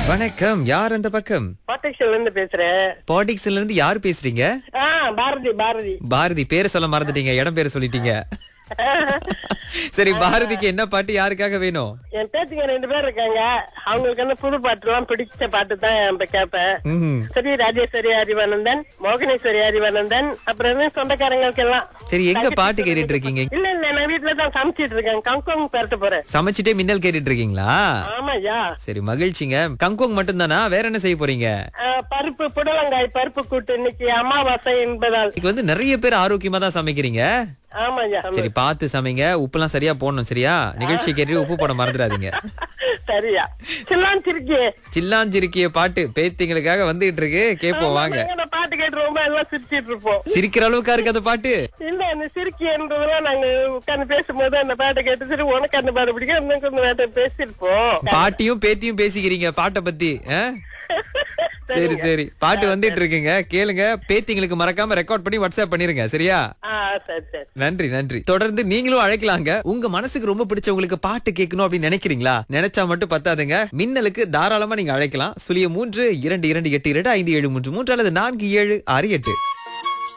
வணக்கம் யார் அந்த பக்கம் பாட்டேஷன்ல இருந்து பேசுறேன் பாட்டிக்ஸ்ல இருந்து யார் பேசுறீங்க ஆ பாரதி பாரதி பாரதி பேரை சொல்ல மறந்துட்டீங்க இடம் பேரை சொல்லிட்டீங்க சரி பாரதிக்கு என்ன பாட்டு யாருக்காக வேணும் என் பேத்திங்க ரெண்டு பேர் இருக்காங்க அவங்களுக்கு வந்து புது பாட்டு எல்லாம் பிடிச்ச பாட்டு தான் இப்ப கேட்பேன் ம்ஹும். சரி ராஜேஸ்வரி அறிவானந்தன் மோகனேஸ்வரி அறிவானந்தன் அப்புறம் வந்து சொந்தக்காரங்களுக்கு எல்லாம் சரி எங்க பாட்டு கேட்டுட்டு இருக்கீங்க இல்ல இல்ல நான் வீட்டுல தான் சமைச்சிட்டு இருக்கேன் கங்கோங் பெறட்டு போறேன் சமைச்சிட்டே மின்னல் கேட்டுட்டு இருக்கீங்களா ஆமாய்யா சரி மகிழ்ச்சிங்க கங்கோங் மட்டும் தானா வேற என்ன செய்ய போறீங்க ஆ, பருப்பு புடலங்காய் பருப்பு கூட்டு இன்னைக்கு அமாவாசை என்பதால் இன்னைக்கு வந்து நிறைய பேர் ஆரோக்கியமா தான் சமைக்கிறீங்க ஆமாய்யா சரி பார்த்து சமைங்க உப்புலாம் சரியா போடணும் சரியா நிகழ்ச்சி கேட்டு உப்பு போட மறந்துடாதீங்க சரியா சில்லான் சிரிக்கி சில்லாஞ்சிருக்கிய பாட்டு பேத்திங்களுக்காக வந்துட்டு இருக்கு கேப்போம் வாங்க நாங்க பாட்டு கேட்டு ரொம்ப எல்லாம் சிரிச்சிட்டு இருப்போம் சிரிக்கிற அளவுக்கா இருக்கு அந்த பாட்டு இல்ல இந்த சிரிக்கின்றதெல்லாம் நாங்க உட்கார்ந்து பேசும்போது அந்த பாட்டை கேட்டு சரி உனக்கு அந்த பாட்டு பிடிக்கும் இன்னும் கொஞ்சம் பாட்டை பேசிருப்போம் பாட்டியும் பேத்தியும் பேசிக்கிறீங்க பாட்டை பத்தி ஆ? சரி சரி பாட்டு வந்துட்டு இருக்குங்க கேளுங்க பேத்திங்களுக்கு மறக்காம ரெக்கார்ட் பண்ணி வாட்ஸ்அப் பண்ணிருங்க சரியா ஆ சரி சரி நன்றி நன்றி தொடர்ந்து நீங்களும் அழைக்கலாங்க உங்க மனசுக்கு ரொம்ப பிடிச்சவங்களுக்கு பாட்டு கேட்கணும் அப்படின்னு நினைக்கிறீங்களா நினைச்சா மட்டும் பத்தாதுங்க மின்னலுக்கு தாராளமா நீங்க அழைக்கலாம் சுழிய மூன்று இரண்டு இரண்டு எட்டு இரண்டு ஐந்து ஏழு மூன்று மூன்று அல்லது நான்கு ஏழு ஆறு எட்டு